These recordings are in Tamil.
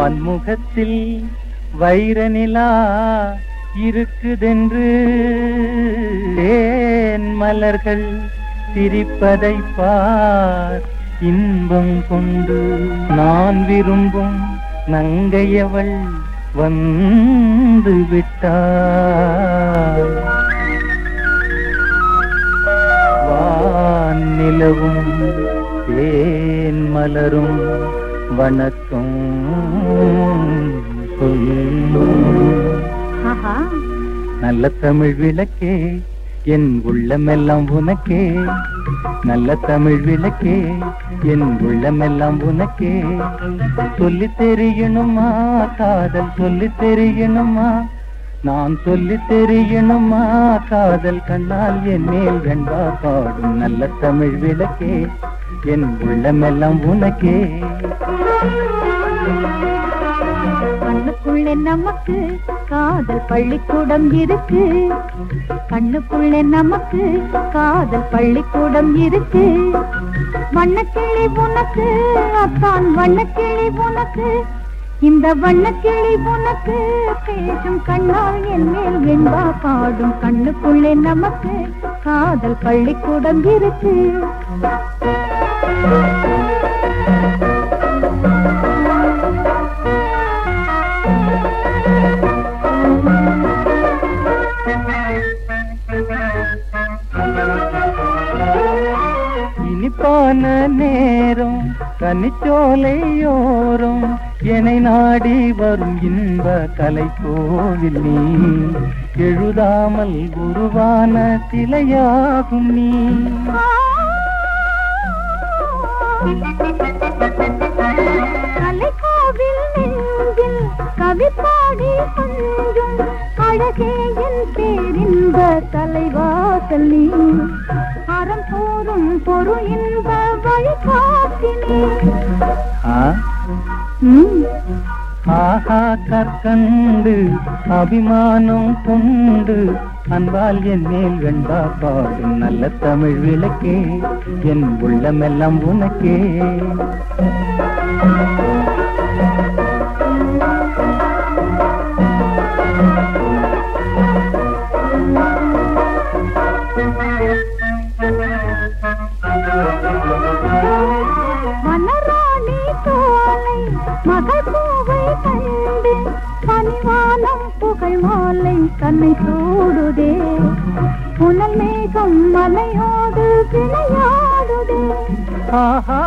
வான்முகத்தில் வைர நிலா இருக்குதென்று ஏன் மலர்கள் சிரிப்பதை பார் இன்பம் கொண்டு நான் விரும்பும் நங்கையவள் வந்து விட்டாள் வான் நிலவும் தேன் மலரும் வணக்கம் சொல்லும் ஆஹா நல்ல தமிழ் விளக்கே என் உள்ளமெல்லாம் உனக்கே நல்ல தமிழ் விளக்கே என் உள்ளமெல்லாம் உனக்கே சொல்லி தெரியணுமா காதல் சொல்லி தெரியணுமா நான் சொல்லி தெரியணுமா காதல் கண்ணால் என் மேல் வெண்பா பாடும் நல்ல தமிழ் விளக்கே என் உள்ளமெல்லாம் உனக்கே கண்ணுக்குள்ளே நமக்கு காதல் பள்ளிக்கூடம் இருக்கு கண்ணுக்குள்ளே நமக்கு காதல் பள்ளிக்கூடம் இருக்கு வண்ணக்கிளி உனக்கு அத்தான் வண்ணக்கிளி உனக்கு இந்த வண்ணக்கிளி உனக்கு பேசும் கண்ணால் என் மேல் வெண்பா பாடும் கண்ணுக்குள்ளே நமக்கு காதல் பள்ளிக்கூடம் இருக்கு இனிப்பான நேரம் கனிச்சோலையோரம் என்னை நாடி வரும் இன்ப கலை கோவில் நீ எழுதாமல் உருவான சிலையாகும் நீ கலைக்கோவில் நெஞ்சில் கவி பாடி கொஞ்சும் அழகே என் பேரின்ப தலைவாசல் நீ அறம் போரும் பொருள் இன்ப வழிகாட்டினே ஆ ஆஹா கற்கண்டு அபிமானம் கொண்டு அன்பால் என் மேல் வெண்பா பாடும் நல்ல தமிழ் விளக்கே என் உள்ளமெல்லாம் உனக்கே மலராணி தோலை மகள் பூவை கண்டு பனிவானம் புகழ் மாலை கண்ணை சூடுதே புனல் மேகம் மலையோடு விளையாடுதே ஆஹா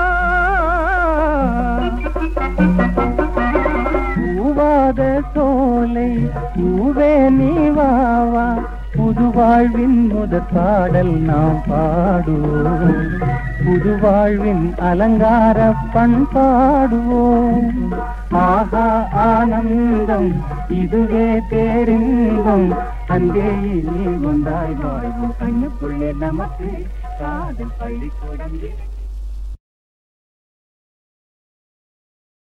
பூவாத சோலை பூவே நீவாவா புது வாழ்வின் முதற் பாடல் நாம் பாடுவோம் புது வாழ்வின் அலங்கார பண்பாடுவோம் ஆஹா ஆனந்தம் இதுவே பேரின்பம் அங்கே நீ வந்தாய் வாழ்வோம் கண்ணுக்குள்ளே நமக்கு காதல் பள்ளிக்கூடம் இருக்கு.